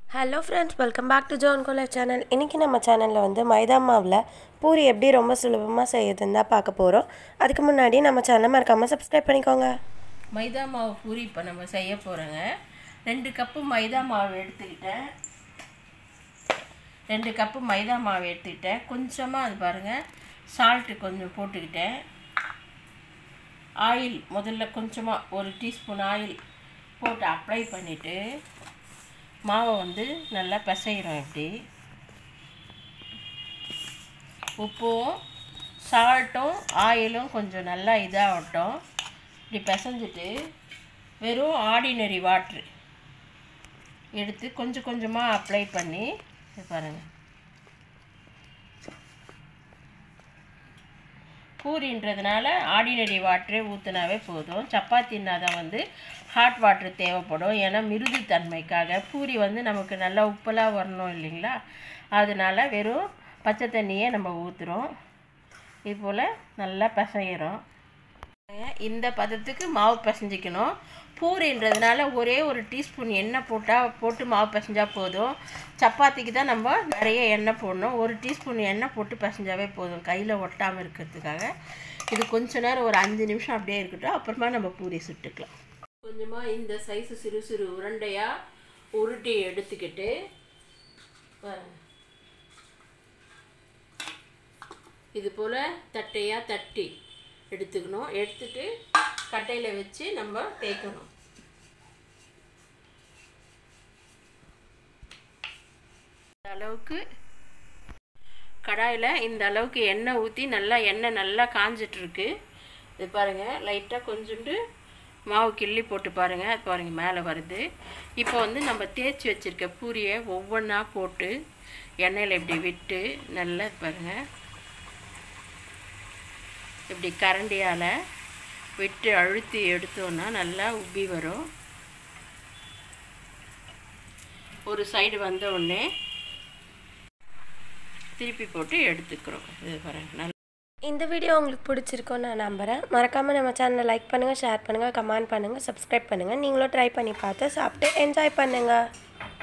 hello friends welcome back to zone colour channel இன்றைக்கி நம்ம சேனலில் வந்து மைதா மாவில் பூரி எப்படி ரொம்ப சுலபமாக செய்யுதுன்னு தான் பார்க்க போகிறோம் அதுக்கு முன்னாடி நம்ம சேனலை மறக்காமல் சப்ஸ்கிரைப் பண்ணிக்கோங்க மைதா மாவு பூரி இப்போ நம்ம செய்ய போகிறோங்க ரெண்டு கப்பு மைதா மாவு எடுத்துக்கிட்டேன் ரெண்டு கப்பு மைதா மாவு எடுத்துக்கிட்டேன் கொஞ்சமாக அது பாருங்கள் சால்ட்டு கொஞ்சம் போட்டுக்கிட்டேன் ஆயில் முதல்ல கொஞ்சமாக ஒரு டீஸ்பூன் ஆயில் போட்டு அப்ளை பண்ணிவிட்டு மாவை வந்து நல்லா பிசைகிறோம் இப்படி உப்பும் சால்ட்டும் ஆயிலும் கொஞ்சம் நல்லா இதாகட்டும் இப்படி பிசைஞ்சிட்டு வெறும் ஆர்டினரி வாட்ரு எடுத்து கொஞ்சம் கொஞ்சமாக அப்ளை பண்ணி இது பாருங்கள் பூரின்றதுனால ஆர்டினரி வாட்டரே ஊற்றினாவே போதும் சப்பாத்தின்னா தான் வந்து ஹாட் வாட்ரு தேவைப்படும் ஏன்னா மிருது தன்மைக்காக பூரி வந்து நமக்கு நல்லா உப்பலாக வரணும் இல்லைங்களா அதனால வெறும் பச்சை தண்ணியே நம்ம ஊற்றுறோம் இது போல் நல்லா பிசைகிறோம் இந்த பதத்துக்கு மாவு பிசைஞ்சிக்கணும் பூரின்றதுனால ஒரே ஒரு டீஸ்பூன் எண்ணெய் போட்டால் போட்டு மாவு பிசைஞ்சா போதும் சப்பாத்திக்கு தான் நம்ம நிறைய எண்ணெய் போடணும் ஒரு டீஸ்பூன் எண்ணெய் போட்டு பிசைஞ்சாவே போதும் கையில் ஒட்டாமல் இருக்கிறதுக்காக இது கொஞ்ச நேரம் ஒரு அஞ்சு நிமிஷம் அப்படியே இருக்கட்டும் அப்புறமா நம்ம பூரி சுட்டுக்கலாம் கொஞ்சமாக இந்த சைஸு சிறு சிறு உருண்டையாக உருட்டி எடுத்துக்கிட்டு பாருங்க இது போல் தட்டையாக தட்டி எடுத்துக்கணும் எடுத்துட்டு கட்டையில் வச்சு நம்ம தேய்க்கணும் இந்த அளவுக்கு கடாயில் இந்த அளவுக்கு எண்ணெய் ஊற்றி நல்லா எண்ணெய் நல்லா காஞ்சிட்ருக்கு இது பாருங்கள் லைட்டாக கொஞ்சோண்டு மாவு கிள்ளி போட்டு பாருங்கள் அது பாருங்கள் மேலே வருது இப்போ வந்து நம்ம தேய்ச்சி வச்சுருக்க பூரியை ஒவ்வொன்றா போட்டு எண்ணெயில் இப்படி விட்டு நல்லா பாருங்கள் இப்படி கரண்டியால் விட்டு அழுத்தி எடுத்தோன்னா நல்லா உப்பி வரும் ஒரு சைடு வந்த உடனே திருப்பி போட்டு எடுத்துக்கிறோம் இது பாருங்க நல்லா இந்த வீடியோ உங்களுக்கு பிடிச்சிருக்கோன்னு நான் நம்புகிறேன் மறக்காமல் நம்ம சேனலை லைக் பண்ணுங்கள் ஷேர் பண்ணுங்கள் கமெண்ட் பண்ணுங்கள் சப்ஸ்கிரைப் பண்ணுங்கள் நீங்களும் ட்ரை பண்ணி பார்த்து சாப்பிட்டு என்ஜாய் பண்ணுங்கள்